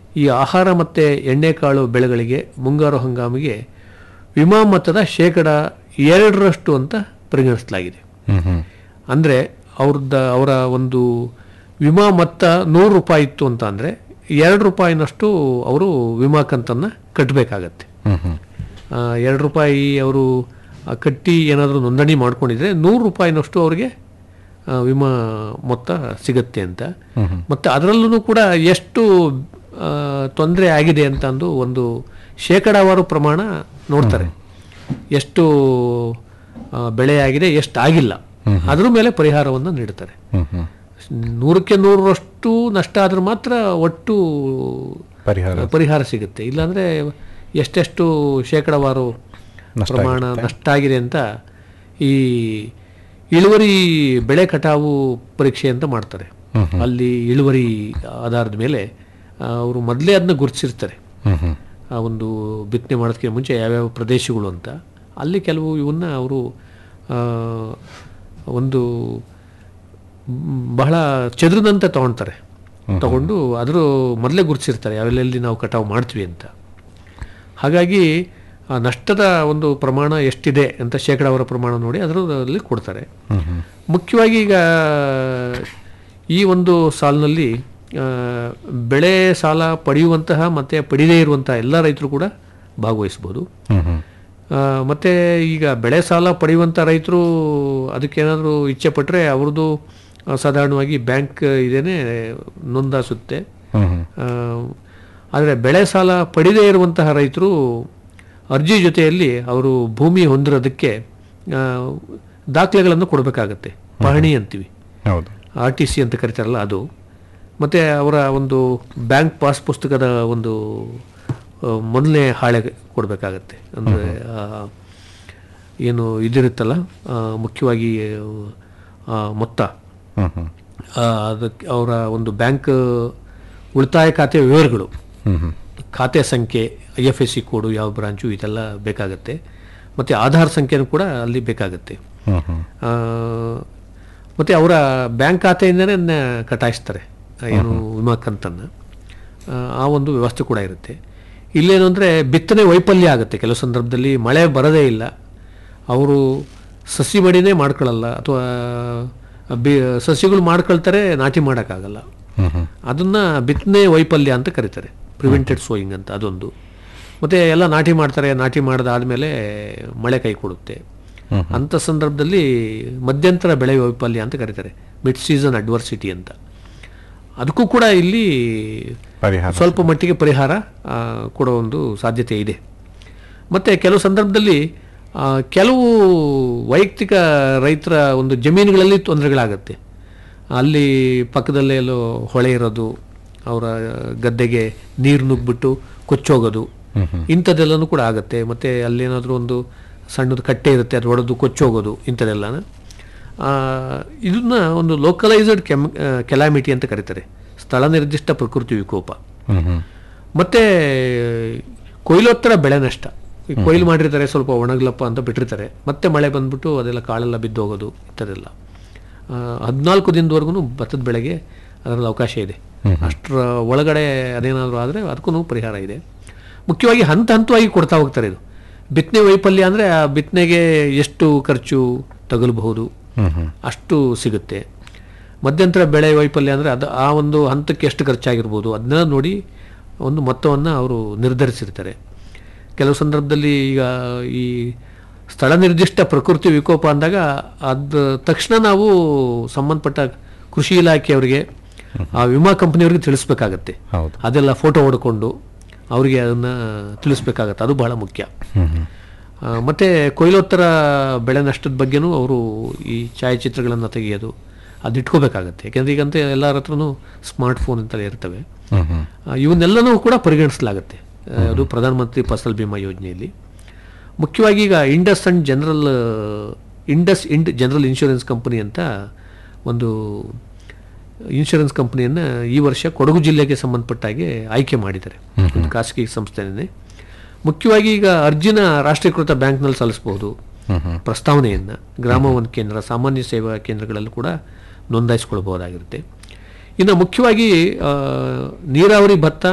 ಈ ಆಹಾರ ಮತ್ತು ಎಣ್ಣೆಕಾಳು ಬೆಳೆಗಳಿಗೆ ಮುಂಗಾರು ಹಂಗಾಮಿಗೆ ವಿಮಾ ಮೊತ್ತದ ಶೇಕಡ ಎರಡರಷ್ಟು ಅಂತ ಪರಿಗಣಿಸಲಾಗಿದೆ ಹ್ಮ್ ಹ್ಮ್ ಅಂದರೆ ಅವ್ರದ್ದ ಅವರ ಒಂದು ವಿಮಾ ಮೊತ್ತ ನೂರು ರೂಪಾಯಿ ಇತ್ತು ಅಂತ ಅಂದರೆ ಎರಡು ರೂಪಾಯಿನಷ್ಟು ಅವರು ವಿಮಾ ಕಂತನ್ನು ಕಟ್ಟಬೇಕಾಗತ್ತೆ ಹ್ಮ್ ಹ್ಮ್ ಆ, ಎರಡು ರೂಪಾಯಿ ಅವರು ಆ, ಕಟ್ಟಿ ಏನಾದರೂ ನೋಂದಣಿ ಮಾಡ್ಕೊಂಡಿದ್ರೆ ನೂರು ರೂಪಾಯಿನಷ್ಟು ಅವರಿಗೆ ಆ, ವಿಮಾ ಮೊತ್ತ ಸಿಗತ್ತೆ ಅಂತ ಮತ್ತು ಅದರಲ್ಲೂ ಕೂಡ ಎಷ್ಟು ತೊಂದರೆ ಆಗಿದೆ ಅಂತ ಅಂದು ಒಂದು ಶೇಕಡಾವಾರು ಪ್ರಮಾಣ ನೋಡ್ತಾರೆ ಎಷ್ಟು ಆ, ಬೆಳೆ ಆಗಿದೆ ಎಷ್ಟು ಆಗಿಲ್ಲ ಅದ್ರ ಮೇಲೆ ಪರಿಹಾರವನ್ನು ನೀಡುತ್ತಾರೆ ಹ್ಮ್ ಹ್ಮ್ ನೂರಕ್ಕೆ ನೂರರಷ್ಟು ನಷ್ಟ ಆದ್ರೆ ಮಾತ್ರ ಒಟ್ಟು ಪರಿಹಾರ ಪರಿಹಾರ ಸಿಗುತ್ತೆ ಇಲ್ಲಾಂದ್ರೆ ಎಷ್ಟೆಷ್ಟು ಶೇಕಡವಾರು ನಷ್ಟ ಪ್ರಮಾಣ ನಷ್ಟ ಆಗಿದೆ ಅಂತ ಈ ಇಳುವರಿ ಬೆಳೆ ಕಟಾವು ಪರೀಕ್ಷೆ ಅಂತ ಮಾಡ್ತಾರೆ ಅಲ್ಲಿ ಇಳುವರಿ ಆಧಾರದ ಮೇಲೆ ಅವರು ಮೊದಲೇ ಅದನ್ನ ಗುರುತಿಸಿರ್ತಾರೆ ಹ್ಮ್ ಹ್ಮ್ ಆ ಒಂದು ಬಿತ್ತನೆ ಮಾಡೋದಕ್ಕೆ ಮುಂಚೆ ಯಾವ್ಯಾವ ಪ್ರದೇಶಗಳು ಅಂತ ಅಲ್ಲಿ ಕೆಲವು ಇವನ್ನ ಅವರು ಒಂದು ಮ್, ಬಹಳ ಚದುರದಂತೆ ತಗೊಳ್ತಾರೆ ತಗೊಂಡು ಅದ್ರ ಮೊದಲೇ ಗುರುತಿಸಿರ್ತಾರೆ ಯಾವೆಲ್ಲಿ ನಾವು ಕಟಾವು ಮಾಡ್ತೀವಿ ಅಂತ ಹಾಗಾಗಿ ಆ ನಷ್ಟದ ಒಂದು ಪ್ರಮಾಣ ಎಷ್ಟಿದೆ ಅಂತ ಶೇಕಡಾವರ ಪ್ರಮಾಣ ನೋಡಿ ಅದರಲ್ಲಿ ಕೊಡ್ತಾರೆ ಮುಖ್ಯವಾಗಿ ಈಗ ಈ ಒಂದು ಸಾಲಿನಲ್ಲಿ ಆ, ಬೆಳೆ ಸಾಲ ಪಡೆಯುವಂತಹ ಮತ್ತು ಪಡೆಯದೇ ಇರುವಂತಹ ಎಲ್ಲ ರೈತರು ಕೂಡ ಭಾಗವಹಿಸ್ಬೋದು ಹ್ಮ್ ಹ್ಮ್ ಆ, ಮತ್ತೆ ಈಗ ಬೆಳೆ ಸಾಲ ಪಡೆಯುವಂಥ ರೈತರು ಅದಕ್ಕೇನಾದರೂ ಇಚ್ಛೆ ಪಟ್ಟರೆ ಅವ್ರದ್ದು ಆ, ಸಾಧಾರಣವಾಗಿ ಬ್ಯಾಂಕ್ ಇದೇನೆ ನೋಂದಾಯಿಸುತ್ತೆ ಹ್ಮ್ ಹ್ಮ್ ಆದರೆ ಬೆಳೆ ಸಾಲ ಪಡೆದೇ ಇರುವಂತಹ ರೈತರು ಅರ್ಜಿ ಜೊತೆಯಲ್ಲಿ ಅವರು ಭೂಮಿ ಹೊಂದಿರೋದಕ್ಕೆ ಆ, ದಾಖಲೆಗಳನ್ನು ಕೊಡಬೇಕಾಗತ್ತೆ ಪಹಣಿ ಅಂತೀವಿ ಹೌದು ಆರ್ ಟಿ ಸಿ ಅಂತ ಕರಿತಾರಲ್ಲ ಅದು ಮತ್ತು ಅವರ ಒಂದು ಬ್ಯಾಂಕ್ ಪಾಸ್ ಪುಸ್ತಕದ ಒಂದು ಆ, ಮೊದಲನೇ ಹಾಳೆ ಕೊಡಬೇಕಾಗತ್ತೆ ಅಂದರೆ ಏನು ಇದಿರುತ್ತಲ್ಲ ಆ, ಮುಖ್ಯವಾಗಿ ಆ, ಮೊತ್ತ ಹ್ಮ್ ಹ್ಮ್ ಆ, ಅದಕ್ಕೆ ಅವರ ಒಂದು ಬ್ಯಾಂಕ್ ಉಳಿತಾಯ ಖಾತೆ ವಿವರಗಳು ಹ್ಮ್ ಹ್ಮ್ ಖಾತೆ ಸಂಖ್ಯೆ I F S C code ಯಾವ ಬ್ರಾಂಚು ಇದೆಲ್ಲ ಬೇಕಾಗತ್ತೆ ಮತ್ತು ಆಧಾರ್ ಸಂಖ್ಯೆನೂ ಕೂಡ ಅಲ್ಲಿ ಬೇಕಾಗತ್ತೆ ಹ್ಮ್ ಹ್ಮ್ ಆ, ಮತ್ತೆ ಅವರ ಬ್ಯಾಂಕ್ ಖಾತೆಯಿಂದನೇ ಅದನ್ನ ಕಟಾಯಿಸ್ತಾರೆ ಆ, ಏನು ವಿಮಾ ಕಂತನ್ನು ಆ, ಆ ಒಂದು ವ್ಯವಸ್ಥೆ ಕೂಡ ಇರುತ್ತೆ ಇಲ್ಲೇನು ಅಂದರೆ ಬಿತ್ತನೆ ವೈಫಲ್ಯ ಆಗುತ್ತೆ ಕೆಲವು ಸಂದರ್ಭದಲ್ಲಿ ಮಳೆ ಬರದೇ ಇಲ್ಲ ಅವರು ಸಸಿ ಮಡಿನೇ ಮಾಡ್ಕೊಳ್ಳಲ್ಲ ಅಥವಾ ಬಿ ಸಸಿಗಳು ಮಾಡ್ಕೊಳ್ತಾರೆ ನಾಟಿ ಮಾಡೋಕ್ಕಾಗಲ್ಲ ಹ್ಮ್ ಹ್ಮ್ ಅದನ್ನು ಬಿತ್ತನೆ ವೈಫಲ್ಯ ಅಂತ ಕರೀತಾರೆ ಪ್ರಿವೆಂಟೆಡ್ ಸೋಯಿಂಗ್ ಅಂತ ಅದೊಂದು ಮತ್ತು ಎಲ್ಲ ನಾಟಿ ಮಾಡ್ತಾರೆ ನಾಟಿ ಮಾಡಿದಾದ್ಮೇಲೆ ಮಳೆ ಕೈ ಕೊಡುತ್ತೆ ಅಂಥ ಸಂದರ್ಭದಲ್ಲಿ ಮಧ್ಯಂತರ ಬೆಳೆ ವೈಫಲ್ಯ ಅಂತ ಕರೀತಾರೆ ಮಿಡ್ ಸೀಸನ್ ಅಡ್ವರ್ಸಿಟಿ ಅಂತ ಅದಕ್ಕೂ ಕೂಡ ಇಲ್ಲಿ ಪರಿಹಾರ ಸ್ವಲ್ಪ ಮಟ್ಟಿಗೆ ಪರಿಹಾರ ಆ, ಕೊಡೋ ಒಂದು ಸಾಧ್ಯತೆ ಇದೆ ಮತ್ತು ಕೆಲವು ಸಂದರ್ಭದಲ್ಲಿ ಆ, ಕೆಲವು ವೈಯಕ್ತಿಕ ರೈತರ ಒಂದು ಜಮೀನುಗಳಲ್ಲಿ ತೊಂದರೆಗಳಾಗತ್ತೆ ಅಲ್ಲಿ ಪಕ್ಕದಲ್ಲೇ ಎಲ್ಲೋ ಹೊಳೆ ಇರೋದು ಅವರ ಗದ್ದೆಗೆ ನೀರು ನುಗ್ಬಿಟ್ಟು ಕೊಚ್ಚೋಗೋದು ಇಂಥದ್ದೆಲ್ಲನೂ ಕೂಡ ಆಗುತ್ತೆ ಮತ್ತು ಅಲ್ಲೇನಾದರೂ ಒಂದು ಸಣ್ಣದು ಕಟ್ಟೆ ಇರುತ್ತೆ ಅದು ಹೊಡೆದು ಕೊಚ್ಚೋಗೋದು ಇಂಥದ್ದೆಲ್ಲನ ಆ, ಇದನ್ನ ಒಂದು ಲೋಕಲೈಸ್ಡ್ ಕೆಮ್ ಕೆಲಾಮಿಟಿ ಅಂತ ಕರೀತಾರೆ ಸ್ಥಳ ನಿರ್ದಿಷ್ಟ ಪ್ರಕೃತಿ ವಿಕೋಪ ಹ್ಮ್ ಹ್ಮ್ ಮತ್ತೆ ಕೊಯ್ಲೋತ್ತರ ಬೆಳೆ ನಷ್ಟ ಈ ಕೊಯ್ಲು ಮಾಡಿರ್ತಾರೆ ಸ್ವಲ್ಪ ಒಣಗ್ಲಪ್ಪ ಅಂತ ಬಿಟ್ಟಿರ್ತಾರೆ ಮತ್ತೆ ಮಳೆ ಬಂದ್ಬಿಟ್ಟು ಅದೆಲ್ಲ ಕಾಳೆಲ್ಲ ಬಿದ್ದೋಗೋದು ಇಂಥದ್ದೆಲ್ಲ ಹದಿನಾಲ್ಕು ದಿನದವರೆಗೂ ಭತ್ತದ ಬೆಳೆಗೆ ಅದರಲ್ಲಿ ಅವಕಾಶ ಇದೆ ಅಷ್ಟರ ಒಳಗಡೆ ಅದೇನಾದರೂ ಆದರೆ ಅದಕ್ಕೂ ಪರಿಹಾರ ಇದೆ ಮುಖ್ಯವಾಗಿ ಹಂತ ಹಂತವಾಗಿ ಕೊಡ್ತಾ ಹೋಗ್ತಾರೆ ಇದು ಬಿತ್ತನೆ ವೈಫಲ್ಯ ಅಂದರೆ ಆ ಬಿತ್ತನೆಗೆ ಎಷ್ಟು ಖರ್ಚು ತಗಲಬಹುದು ಹ್ಮ್ ಹ್ಮ್ ಅಷ್ಟು ಸಿಗುತ್ತೆ ಮಧ್ಯಂತರ ಬೆಳೆ ವೈಫಲ್ಯ ಅಂದರೆ ಅದು ಆ ಒಂದು ಹಂತಕ್ಕೆ ಎಷ್ಟು ಖರ್ಚಾಗಿರ್ಬೋದು ಅದನ್ನೆಲ್ಲ ನೋಡಿ ಒಂದು ಮೊತ್ತವನ್ನು ಅವರು ನಿರ್ಧರಿಸಿರ್ತಾರೆ ಕೆಲವು ಸಂದರ್ಭದಲ್ಲಿ ಈಗ ಈ ಸ್ಥಳ ನಿರ್ದಿಷ್ಟ ಪ್ರಕೃತಿ ವಿಕೋಪ ಅಂದಾಗ ಅದ ತಕ್ಷಣ ನಾವು ಸಂಬಂಧಪಟ್ಟ ಕೃಷಿ ಇಲಾಖೆಯವರಿಗೆ ಆ ವಿಮಾ ಕಂಪನಿಯವ್ರಿಗೆ ತಿಳಿಸ್ಬೇಕಾಗತ್ತೆ ಹೌದು ಅದೆಲ್ಲ ಫೋಟೋ ಹೊಡ್ಕೊಂಡು ಅವರಿಗೆ ಅದನ್ನು ತಿಳಿಸ್ಬೇಕಾಗತ್ತೆ ಅದು ಬಹಳ ಮುಖ್ಯ ಹ್ಮ್ ಹ್ಮ್ ಆ, ಮತ್ತೆ ಕೊಯ್ಲೋತ್ತರ ಬೆಳೆ ನಷ್ಟದ ಬಗ್ಗೆನೂ ಅವರು ಈ ಛಾಯಾಚಿತ್ರಗಳನ್ನು ತೆಗೆಯೋದು ಅದು ಇಟ್ಕೋಬೇಕಾಗತ್ತೆ ಯಾಕೆಂದ್ರೆ ಈಗಂತ ಎಲ್ಲರ ಹತ್ರನೂ ಸ್ಮಾರ್ಟ್ ಫೋನ್ ಅಂತಲೇ ಇರ್ತವೆ ಹ್ಮ್ ಹ್ಮ್ ಆ, ಇವನ್ನೆಲ್ಲನೂ ಕೂಡ ಪರಿಗಣಿಸಲಾಗುತ್ತೆ ಆ, ಅದು ಪ್ರಧಾನಮಂತ್ರಿ ಫಸಲ್ ಬಿಮಾ ಯೋಜನೆಯಲ್ಲಿ ಮುಖ್ಯವಾಗಿ ಈಗ Indus and general IndusInd general insurance company ಅಂತ ಒಂದು ಇನ್ಶೂರೆನ್ಸ್ ಕಂಪನಿಯನ್ನು ಈ ವರ್ಷ ಕೊಡಗು ಜಿಲ್ಲೆಗೆ ಸಂಬಂಧಪಟ್ಟ ಹಾಗೆ ಆಯ್ಕೆ ಮಾಡಿದ್ದಾರೆ ಒಂದು ಖಾಸಗಿ ಸಂಸ್ಥೆನೇ ಮುಖ್ಯವಾಗಿ ಈಗ ಅರ್ಜಿನ ರಾಷ್ಟ್ರೀಕೃತ ಬ್ಯಾಂಕ್ನಲ್ಲಿ ಸಲ್ಲಿಸಬಹುದು ಪ್ರಸ್ತಾವನೆಯನ್ನು ಗ್ರಾಮ ಒಂದು ಕೇಂದ್ರ ಸಾಮಾನ್ಯ ಸೇವಾ ಕೇಂದ್ರಗಳಲ್ಲೂ ಕೂಡ ನೋಂದಾಯಿಸ್ಕೊಳ್ಬಹುದಾಗಿರುತ್ತೆ ಇನ್ನು ಮುಖ್ಯವಾಗಿ ಆ, ನೀರಾವರಿ ಭತ್ತ